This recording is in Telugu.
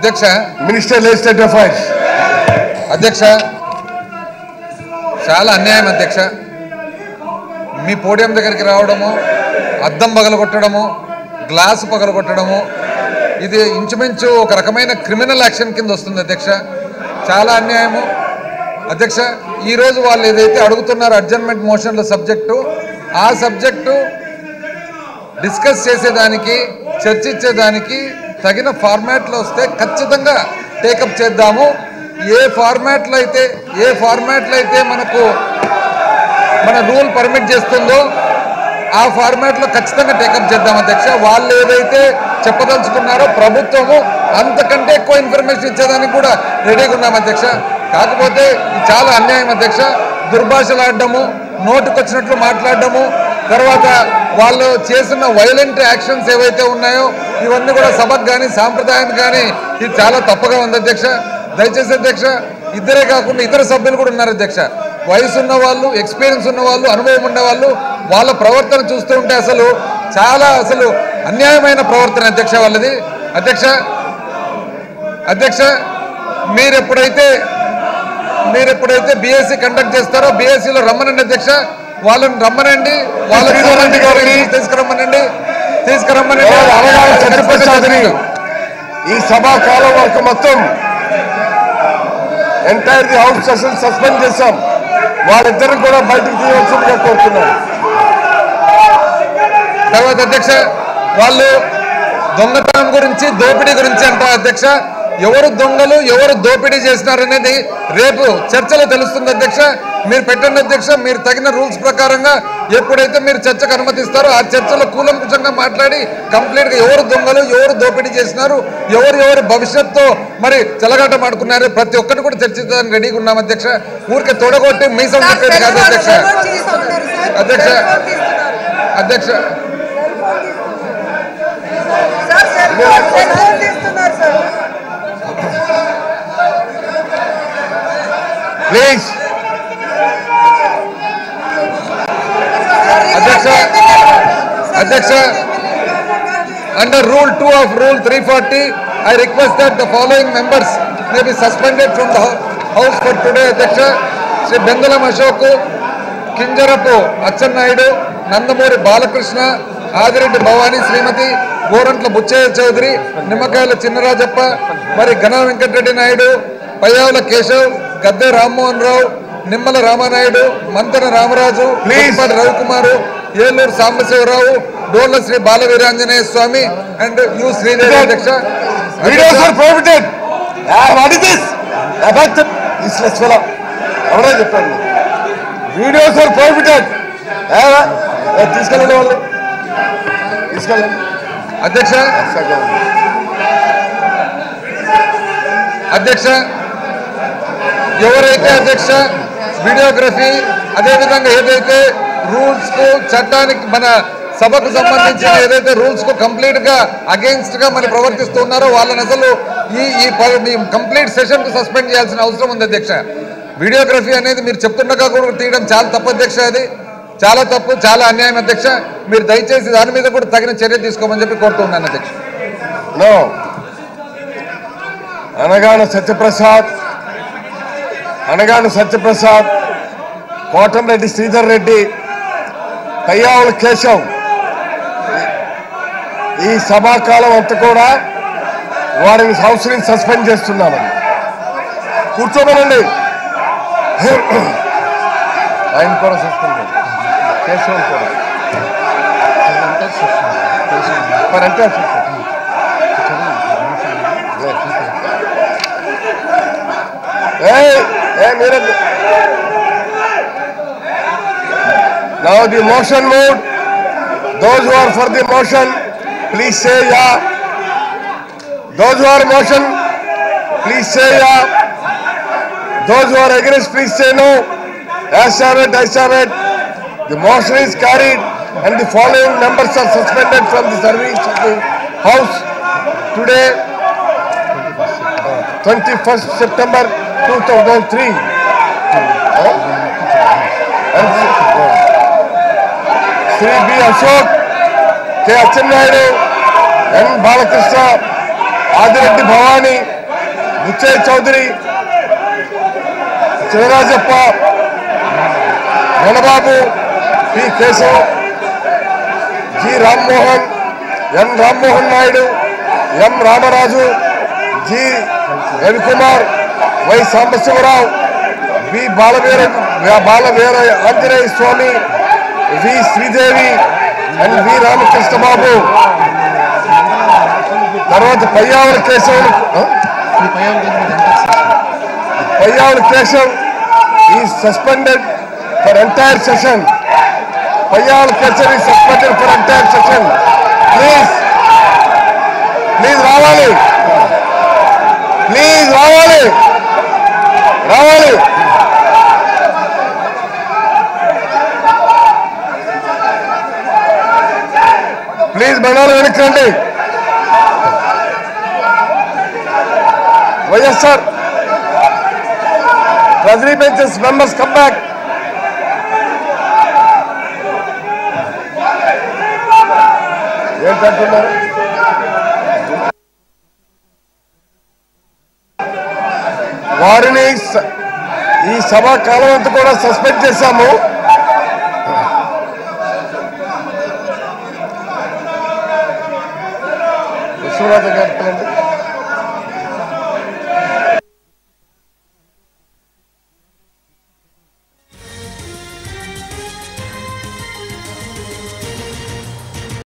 అధ్యక్ష Minister Legislative Affairs. అధ్యక్ష చాలా అన్యాయం అధ్యక్ష మీ పోడియం దగ్గరికి రావడము అద్దం పగలగొట్టడము గ్లాసు పగలగొట్టడము ఇది ఇంచుమించు ఒక రకమైన క్రిమినల్ యాక్షన్ కింద వస్తుంది అధ్యక్ష చాలా అన్యాయము అధ్యక్ష ఈరోజు వాళ్ళు ఏదైతే అడుగుతున్నారో అడ్జర్మెంట్ మోషన్ల సబ్జెక్టు ఆ సబ్జెక్టు డిస్కస్ చేసేదానికి చర్చించేదానికి తగిన ఫార్మాట్లో వస్తే ఖచ్చితంగా టేకప్ చేద్దాము ఏ ఫార్మాట్లో అయితే ఏ ఫార్మాట్లో అయితే మనకు మన రూల్ పర్మిట్ చేస్తుందో ఆ ఫార్మాట్లో ఖచ్చితంగా టేకప్ చేద్దాం అధ్యక్ష వాళ్ళు ఏదైతే చెప్పదలుచుకున్నారో ప్రభుత్వము అంతకంటే ఎక్కువ ఇన్ఫర్మేషన్ ఇచ్చేదానికి కూడా రెడీగా ఉన్నాం అధ్యక్ష కాకపోతే ఇది చాలా అన్యాయం అధ్యక్ష దుర్భాషలాడడము నోటుకొచ్చినట్లు మాట్లాడడము తర్వాత వాళ్ళు చేసిన వైలెంట్ యాక్షన్స్ ఏవైతే ఉన్నాయో ఇవన్నీ కూడా సభకు కానీ సాంప్రదాయానికి కానీ ఇది చాలా తప్పుగా ఉంది అధ్యక్ష దయచేసి అధ్యక్ష ఇద్దరే కాకుండా ఇతర సభ్యులు కూడా ఉన్నారు అధ్యక్ష వయసు ఉన్న వాళ్ళు ఎక్స్పీరియన్స్ ఉన్న వాళ్ళు అనుభవం ఉన్న వాళ్ళు వాళ్ళ ప్రవర్తన చూస్తూ ఉంటే అసలు చాలా అసలు అన్యాయమైన ప్రవర్తన అధ్యక్ష వాళ్ళది అధ్యక్ష అధ్యక్ష మీరు ఎప్పుడైతే మీరు ఎప్పుడైతే బీఎస్సీ కండక్ట్ చేస్తారో బీఎస్సీలో రమ్మనండి అధ్యక్ష వాళ్ళని రమ్మనండి వాళ్ళ శ్రీధర్ గారిని తీసుకురమ్మనండి తీసుకురమ్మనండి అవగాహన సత్యప్రసాద్ని ఈ సభా కాలం వరకు మొత్తం entire the house session suspend చేశాం వాళ్ళిద్దరు కూడా బయటకు తీయవలసిందిగా కోరుతున్నాం తర్వాత అధ్యక్ష వాళ్ళు దొంగతనం గురించి దోపిడీ గురించి అంటారు అధ్యక్ష ఎవరు దొంగలు ఎవరు దోపిడీ చేసినారనేది రేపు చర్చలో తెలుస్తుంది అధ్యక్ష మీరు పెట్టండి అధ్యక్ష మీరు తగిన రూల్స్ ప్రకారంగా ఎప్పుడైతే మీరు చర్చకు అనుమతిస్తారో ఆ చర్చలో కూలంకుషంగా మాట్లాడి కంప్లీట్ గా ఎవరు దొంగలు ఎవరు దోపిడీ చేసినారు ఎవరు ఎవరు భవిష్యత్తు మరి చెలగాట మాడుకున్నారు ప్రతి ఒక్కటి కూడా చర్చించడానికి రెడీగా ఉన్నాం అధ్యక్ష ఊరికే తొడగొట్టి మీసం తిప్పేది కాదు అధ్యక్ష అధ్యక్ష అధ్యక్ష ప్లీజ్ అధ్యక్ష అధ్యక్ష under rule two of rule three forty I request that the following members may be suspended from the house for today అధ్యక్ష శ్రీ బెంగళం అశోక్ కింజరపు అచ్చెన్నాయుడు నందమూరి బాలకృష్ణ ఆదిరెడ్డి భవానీ శ్రీమతి గోరంట్ల బుచ్చయ్య చౌదరి నిమ్మకాయల చిన్నరాజప్ప మరి ఘన వెంకటరెడ్డి నాయుడు పయ్యావుల కేశవ్ గద్దె రామ్మోహన్ రావు నిమ్మల రామానాయుడు మంతన రామరాజు పులిపాటి రవికుమారు ఏలూరు సాంబశివరావు డోళ్ల శ్రీ బాల వీరాంజనేయ స్వామి అండ్ యు శ్రీదేవి అధ్యక్ష videos are prohibited what is this about this fellow ఎవరో చెప్పండి వీడియోస్ ఆర్ ప్రొహిబిటెడ్ తీసుకెళ్ళండి వాళ్ళు తీసుకెళ్ళండి అధ్యక్ష అధ్యక్ష ఎవరైతే అధ్యక్ష వీడియోగ్రఫీ అదేవిధంగా ఏదైతే రూల్స్ కు చట్టానికి మన సభకు సంబంధించిన ఏదైతే రూల్స్ కు కంప్లీట్ గా అగేన్స్ట్ గా మరి ప్రవర్తిస్తున్నారో వాళ్ళని అసలు ఈ ఈ కంప్లీట్ సెషన్ కు సస్పెండ్ చేయాల్సిన అవసరం ఉంది అధ్యక్ష వీడియోగ్రఫీ అనేది మీరు చెప్తుండగా కూడా తీయడం చాలా తప్పు అధ్యక్ష అది చాలా తప్పు చాలా అన్యాయం అధ్యక్ష మీరు దయచేసి దాని మీద కూడా తగిన చర్య తీసుకోమని చెప్పి కోరుతున్నాను అధ్యక్ష నో అనగాన సత్యప్రసాద్ అనగాన సత్యప్రసాద్ కోటంరెడ్డి శ్రీధర్ రెడ్డి కయ్యావుల కేశవ్ ఈ సభాకాలం అంతా కూడా వారిని హౌస్ నుంచి సస్పెండ్ చేస్తున్నాను కూర్చోమనండి ఆయన కూడా సస్పెండ్ కేశవ్ కూడా మరి అంటే Hey, hey, మీరే Now the motion mode. Those who are for the motion, please say yeah. Those who are motion, please say yeah. Those who are against, please say no. As have it, I have it. The motion is carried and the following members are suspended from the service of the House today, 21st September 2003. Huh? And Shri B Ashok K Atchannaidu N Balakrishna Adireddy Bhavani Butchaiah Chowdary Sivarajappa Ganababu P Keshav G Rammohan N Rammohan Naidu M Ramaraju G Ravikumar Y Sambasiva Rao V Balaveera Balaveera Anjaneya Swamy V Sridevi and V Ramakrishna Babu తర్వాత పయ్యావుల కేశవులు ఆ? పయ్యావుల కేశవ్ ఈ suspended for entire session Payyavula Keshav ఈ suspended for entire session please please రావాలి ప్లీజ్ రావాలి రావాలి ప్లీజ్ బండారు వెనక్కండి YSR treasury benches members come back ఏంటంటున్నారు వారిని స- ఈ సభా కాలం అంతా కూడా సస్పెండ్ చేశాము విశ్వనాథ గారు పిలండి.